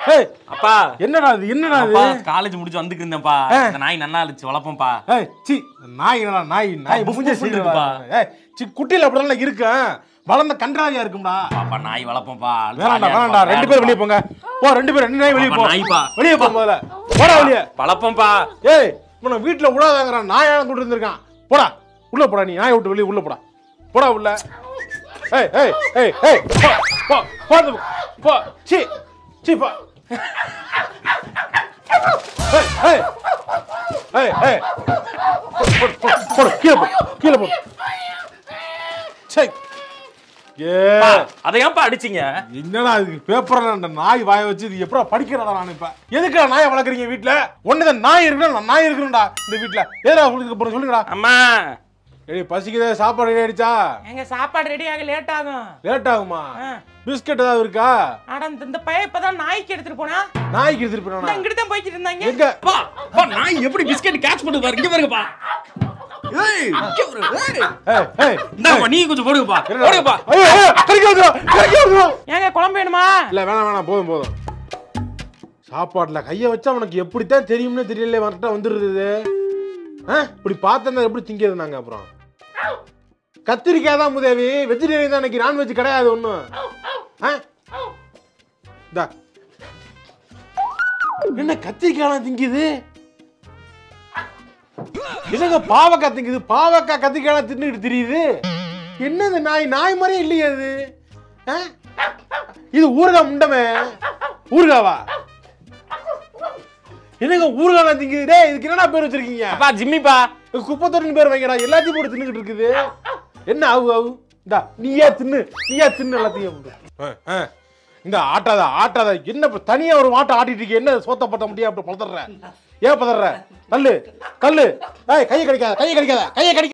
ஏய் அப்பா என்னடா இது என்னடா இது அப்பா காலேஜ் முடிச்சு வந்துட்டு இருந்தேன்ப்பா இந்த நாய் நன்னா இருந்துச்சு வளர்ப்போம்ப்பா ஏய் சி நாய் என்னடா நாய் நாய் புஃப் மூஞ்சே புஃப்னு சீக்கிரப்பா இருக்குப்பா. ஏய் சி குட்டியில அப்படிலாம் இருக்கும் வளர்ந்த கன்றாவியா இருக்கும்டா பாப்பா நாய் வளர்ப்போம்ப்பா வேணாம்டா வேணாம்டா ரெண்டு பேரும் வெளியே போங்க போ ரெண்டு பேரும் ரெண்டு நாய் வெளியே போ பாப்பா, நாய்ப்பா. வெளியே போ முதல்ல போடா வெளியே வளர்ப்போம்ப்பா ஏய் இவனை வீட்டுல விடாதாங்கிறான் நாயா கூட்டு இருந்திருக்கான் போடா உள்ள போடா நீ நாயை விட்டு வெளியே உள்ள போடா போடா உள்ள ஏய் ஏய் ஏய் ஏய் போ போ போ அந்த பக்கம். போ சி சி போ ஏய் ஏய் ஏய் ஏய் போடு, போடு, போடு கீழே போடு கீழே போடு சே ஏ அப்பா, அதை ஏன்ப்பா அடிச்சீங்க என்னடா இது பேப்பர்ல அந்த நாய் வாய வச்சு இது எப்படா படிக்கிறடா நான் இப்ப எதுக்குடா நாயை வளர்க்குறீங்க வீட்ல ஒண்ணுதான் நாய் இருக்குடா நான் நாய் இருக்கணும்டா இந்த வீட்ல ஏதா உங்களுக்கு போற சொல்லுங்கடா அம்மா ஏய் பசிக்குதே சாப்பாடு ரெடி ஆயிடுச்சா எங்க சாப்பாடு ரெடி ஆக லேட் ஆகும் லேட் ஆகுமா ஆ. பிஸ்கட் ஏதாவது இருக்கா அட இந்த- இந்த பையன் இப்பதான் நாய்க்கு எடுத்துட்டு போனா நாய்க்கு எடுத்துட்டு போனா இங்கிட்டு தான் போய்க்கிட்டு இருந்தாங்க எங்க அப்பா, அப்பா, நாய் எப்படி பிஸ்கட் கேட்ச் பண்ணுது பாரு இங்க பாருங்கப்பா ஏய், இங்க பாரு, ஏய். ஏய் ஏய் இந்தாப்பா, நீ கொஞ்சம் போடுங்கப்பா என்னடா? போடுங்கப்பா ஐயோ ஐயோ கறிக்க வந்துரும் கறிக்க வந்துரும் ஏங்க குழம்பு வேணுமா இல்ல வேணாம் வேணாம் போதும் போதும் சாப்பாட்டுல கைய வச்சா அவனுக்கு எப்படித்தான் தெரியும்னு தெரியல வரட்டா வந்துருது இது. ஆ இப்படி பார்த்தா எப்படி திங்கிறது நாங்க அப்புறம் கத்திரிக்காய் தான் முதேவி வெஜிடேரியன் தான் இன்னைக்கு நான்வெஜ் கிடையாது ஒன்றும் ஆ இந்தா. என்ன கத்திரிக்காய் திங்குது என்னங்க பாவக்காய் திங்குது பாவக்காய் கத்திரிக்காய் தின்னுட்டு தெரியுது என்னது நாய் நாய் மாதிரியே இல்லையே அது ஆ? இது ஊறுகாய் முண்டமே ஊறுகாவா என்னங்க ஊறுகாய் திங்குது டேய் இதுக்கு என்னடா பேர் வச்சிருக்கீங்க அப்பா ஜிம்மிப்பா குப்பை தொட்டின்னு பேர் வைங்கடா எல்லாத்தையும் போட்டு தின்னுக்கிட்டு இருக்குது என்ன ஆகு ஆகு இந்தா நீயே தின்னு நீயே தின்னு எல்லாத்தையும் ஆ, ஆ. இந்த ஆட்டாத ஆட்டாத என்ன இப்ப தனியா ஒரு மாட்டை ஆட்டிட்டு இருக்கீங்க என்ன சோத்த பத்த முடியாது அப்படி பதற ஏன் பதற கல்லு கல்லு ஏய் கையை கடிக்காத கையை கடிக்காத கையை கடி